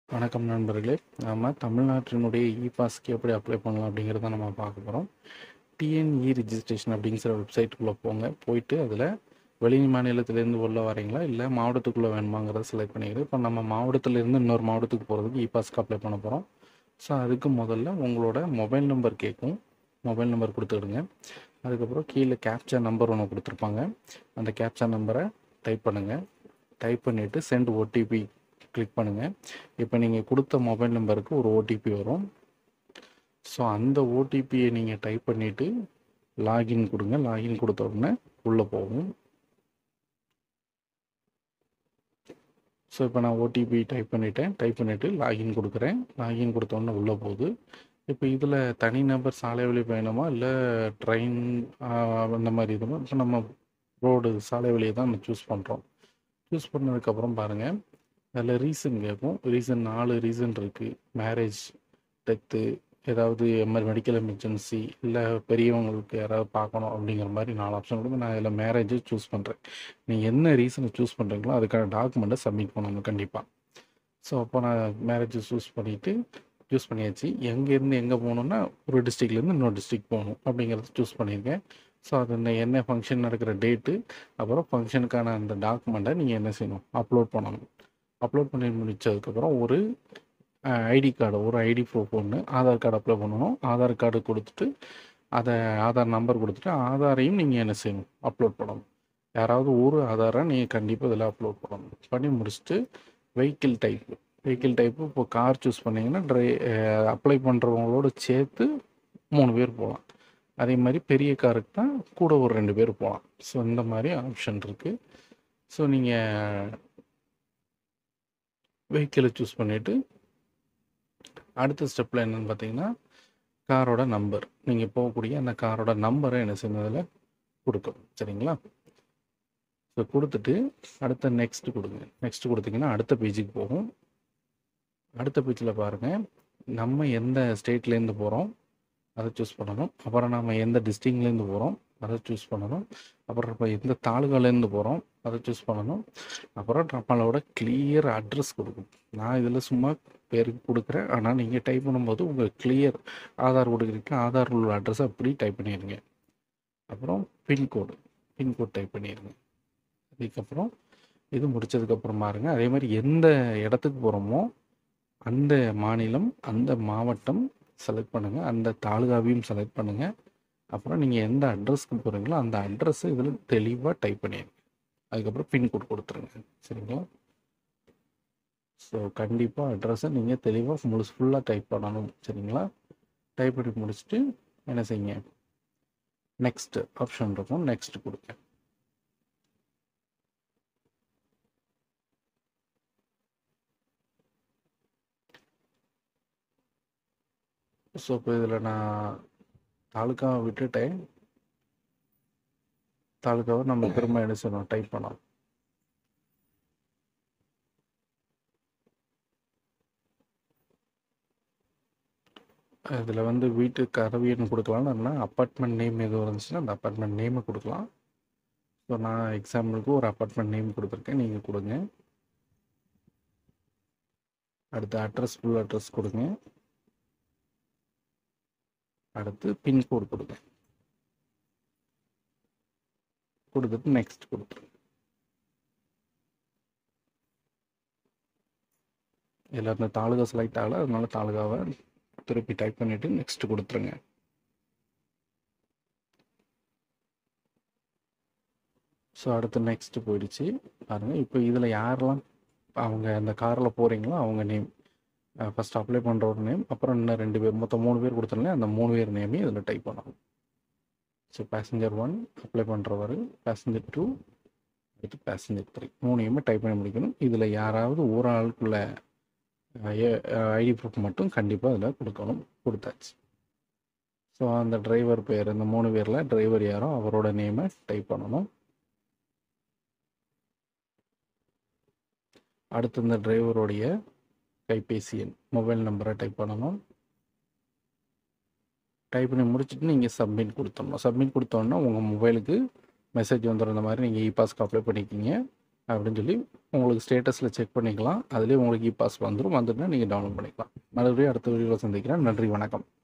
வணக்கம் நண்பர்களே நாம தமிழ்நாட்டினுடைய இ பாஸ்க்கு எப்படி அப்ளை பண்ணலாம் அப்படிங்கிறத நம்ம பார்க்க போகிறோம் டிஎன்இ ரிஜிஸ்ட்ரேஷன் அப்படிங்கிற வெப்சைட்டுக்குள்ளே போங்க போயிட்டு அதில் வெளி மாநிலத்திலேருந்து உள்ள வரீங்களா இல்லை மாவட்டத்துக்குள்ளே வேணுமாங்கிறத செலக்ட் பண்ணிக்கிட்டு இப்போ நம்ம மாவட்டத்திலேருந்து இன்னொரு மாவட்டத்துக்கு போகிறதுக்கு இ பாஸ்க்கு அப்ளை பண்ண போகிறோம் ஸோ அதுக்கு முதல்ல உங்களோட மொபைல் நம்பர் கேட்கும் மொபைல் நம்பர் கொடுத்துடுங்க அதுக்கப்புறம் கீழே கேப்சா நம்பர் ஒன்று கொடுத்துருப்பாங்க அந்த கேப்சா நம்பரை டைப் பண்ணுங்கள் டைப் பண்ணிவிட்டு சென்ட் ஓடிபி கிளிக் பண்ணுங்கள் இப்போ நீங்கள் கொடுத்த மொபைல் நம்பருக்கு ஒரு ஓடிபி வரும் ஸோ அந்த ஓடிபியை நீங்கள் டைப் பண்ணிவிட்டு லாகின் கொடுங்க லாகின் கொடுத்த உடனே உள்ளே போகும் ஸோ இப்போ நான் ஓடிபி டைப் பண்ணிட்டேன் டைப் பண்ணிவிட்டு லாகின் கொடுக்குறேன் லாகின் கொடுத்த உடனே உள்ளே போகுது இப்போ இதில் தனிநபர் சாலை வழி பயணமா இல்லை ட்ரெயின் அந்த மாதிரி இதுவும் இப்போ நம்ம ரோடு சாலை வழியை தான் நம்ம சூஸ் பண்ணுறோம் சூஸ் பண்ணதுக்கப்புறம் பாருங்கள் அதில் ரீசன் கேட்கும் ரீசன் நாலு ரீசன் இருக்குது மேரேஜ் டெத்து ஏதாவது எமர் மெடிக்கல் எமர்ஜென்சி இல்லை பெரியவங்களுக்கு யாராவது பார்க்கணும் அப்படிங்கிற மாதிரி நாலு ஆப்ஷன் கொடுத்து நான் இதில் மேரேஜை சூஸ் பண்ணுறேன் நீங்கள் என்ன ரீசனை சூஸ் பண்ணுறீங்களோ அதுக்கான டாக்குமெண்ட்டை சப்மிட் பண்ணணும் கண்டிப்பாக ஸோ அப்போ நான் மேரேஜ் சூஸ் பண்ணிவிட்டு சூஸ் பண்ணியாச்சு எங்கேருந்து எங்கே போகணுன்னா ஒரு டிஸ்ட்ரிக்ட்லேருந்து இன்னொரு டிஸ்ட்ரிக்ட் போகணும் அப்படிங்கிறத சூஸ் பண்ணியிருக்கேன் ஸோ அது இந்த என்ன ஃபங்க்ஷன் நடக்கிற டேட்டு அப்புறம் ஃபங்க்ஷனுக்கான அந்த டாக்குமெண்ட்டை நீங்கள் என்ன செய்யணும் அப்லோட் பண்ணணும் அப்லோட் பண்ணி முடிச்சதுக்கப்புறம் ஒரு ஐடி கார்டு ஒரு ஐடி ப்ரூஃப் ஒன்று ஆதார் கார்டு அப்ளை பண்ணணும் ஆதார் கார்டு கொடுத்துட்டு அதை ஆதார் நம்பர் கொடுத்துட்டு ஆதாரையும் நீங்கள் என்ன செய்யணும் அப்லோட் பண்ணணும் யாராவது ஒரு ஆதாரை நீங்கள் கண்டிப்பாக இதில் அப்லோட் பண்ணணும் பண்ணி முடிச்சுட்டு வெஹிக்கிள் டைப்பு வெஹிக்கிள் டைப்பு இப்போ கார் சூஸ் பண்ணிங்கன்னா ட்ரை அப்ளை பண்ணுறவங்களோட சேர்த்து மூணு பேர் போகலாம் அதே மாதிரி பெரிய காருக்கு தான் கூட ஒரு ரெண்டு பேர் போகலாம் ஸோ இந்த மாதிரி ஆப்ஷன் இருக்குது ஸோ நீங்கள் வெஹிக்கிளை சூஸ் பண்ணிவிட்டு அடுத்த ஸ்டெப்பில் என்னென்னு பார்த்தீங்கன்னா காரோட நம்பர் நீங்கள் போகக்கூடிய அந்த காரோட நம்பரை என்ன செய்யறதில் கொடுக்கணும் சரிங்களா ஸோ கொடுத்துட்டு அடுத்த நெக்ஸ்ட் கொடுங்க நெக்ஸ்ட் கொடுத்தீங்கன்னா அடுத்த பேஜுக்கு போகும் அடுத்த பேஜில் பாருங்கள் நம்ம எந்த ஸ்டேட்லேருந்து போகிறோம் அதை சூஸ் பண்ணணும் அப்புறம் நம்ம எந்த டிஸ்ட்ரிக்ட்லேருந்து போகிறோம் அதை சூஸ் பண்ணணும் அப்புறம் இப்போ எந்த தாலுகாலேருந்து போகிறோம் அதை சூஸ் பண்ணணும் அப்புறம் நம்மளோட கிளியர் அட்ரஸ் கொடுக்கணும் நான் இதில் சும்மா பேருக்கு கொடுக்குறேன் ஆனால் நீங்கள் டைப் பண்ணும்போது உங்கள் கிளியர் ஆதார் கொடுக்குறீங்க ஆதார் உள்ள அட்ரஸை அப்படி டைப் பண்ணிடுங்க அப்புறம் பின்கோடு பின்கோட் டைப் பண்ணிடுங்க அதுக்கப்புறம் இது முடிச்சதுக்கப்புறம் பாருங்க அதே மாதிரி எந்த இடத்துக்கு போகிறோமோ அந்த மாநிலம் அந்த மாவட்டம் செலக்ட் பண்ணுங்கள் அந்த தாலுகாவையும் செலக்ட் பண்ணுங்கள் அப்புறம் நீங்கள் எந்த அட்ரஸ்க்கு போகிறீங்களோ அந்த அட்ரஸை இதில் தெளிவாக டைப் பண்ணிடுங்க அதுக்கப்புறம் பின்கோட் கொடுத்துருங்க சரிங்களா ஸோ கண்டிப்பாக அட்ரஸை நீங்கள் தெளிவாக முழுசு ஃபுல்லாக டைப் பண்ணணும் சரிங்களா டைப் பண்ணி முடிச்சுட்டு என்ன செய்யுங்க நெக்ஸ்ட் ஆப்ஷன் இருக்கும் நெக்ஸ்ட் கொடுங்க ஸோ இப்போ இதில் நான் தாலுக்காவை விட்டுட்டேன் தாலுக்காவை நம்ம திரும்ப என்ன செய்யணும் டைப் பண்ணலாம் இதில் வந்து வீட்டு கதவின்னு கொடுக்கலாம் இல்லைன்னா அப்பார்ட்மெண்ட் நேம் எதுவும் இருந்துச்சுன்னா அந்த அப்பார்ட்மெண்ட் நேமை கொடுக்கலாம் ஸோ நான் எக்ஸாம்பிளுக்கு ஒரு அப்பார்ட்மெண்ட் நேம் கொடுத்துருக்கேன் நீங்கள் கொடுங்க அடுத்து அட்ரஸ் ஃபுல் அட்ரஸ் கொடுங்க அடுத்து பின்கோடு கொடுங்க கொடுத்துட்டு நெக்ஸ்ட் கொடுத்துருங்க இதில் அந்த தாலுகா செலக்ட் ஆகலை அதனால தாலுகாவை திருப்பி டைப் பண்ணிவிட்டு நெக்ஸ்ட் கொடுத்துருங்க ஸோ அடுத்து நெக்ஸ்ட் போயிடுச்சு பாருங்கள் இப்போ இதில் யாரெல்லாம் அவங்க அந்த காரில் போகிறீங்களோ அவங்க நேம் ஃபஸ்ட் அப்ளை பண்ணுற ஒரு நேம் அப்புறம் இன்னும் ரெண்டு பேர் மொத்தம் மூணு பேர் கொடுத்துருங்க அந்த மூணு பேர் நேமையும் இதில் டைப் பண்ணணும் ஸோ பேசஞ்சர் ஒன் அப்ளை பண்ணுறவர் பேசஞ்சர் டூ அடுத்து பேசஞ்சர் த்ரீ மூணையுமே டைப் பண்ணி முடிக்கணும் இதில் யாராவது ஒரு ஆளுக்குள்ள ஐடி ப்ரூஃப் மட்டும் கண்டிப்பாக அதில் கொடுக்கணும் கொடுத்தாச்சு ஸோ அந்த டிரைவர் பேர் இந்த மூணு பேரில் டிரைவர் யாரோ அவரோட நேமை டைப் பண்ணணும் அடுத்து இந்த டிரைவருடைய கைபேசி எண் மொபைல் நம்பரை டைப் பண்ணணும் டைப் பண்ணி முடிச்சுட்டு நீங்கள் சப்மிட் கொடுத்துடணும் சப்மிட் கொடுத்தோன்னா உங்கள் மொபைலுக்கு மெசேஜ் வந்துடும் இந்த மாதிரி நீங்கள் இ பாஸ்க்கு அப்ளை பண்ணிக்கிங்க அப்படின்னு சொல்லி உங்களுக்கு ஸ்டேட்டஸில் செக் பண்ணிக்கலாம் அதுலேயே உங்களுக்கு இ பாஸ் வந்துடும் வந்துட்டுனா நீங்கள் டவுன்லோட் பண்ணிக்கலாம் மறுபடியும் அடுத்த வீடியோவில் சந்திக்கிறேன் நன்றி வணக்கம்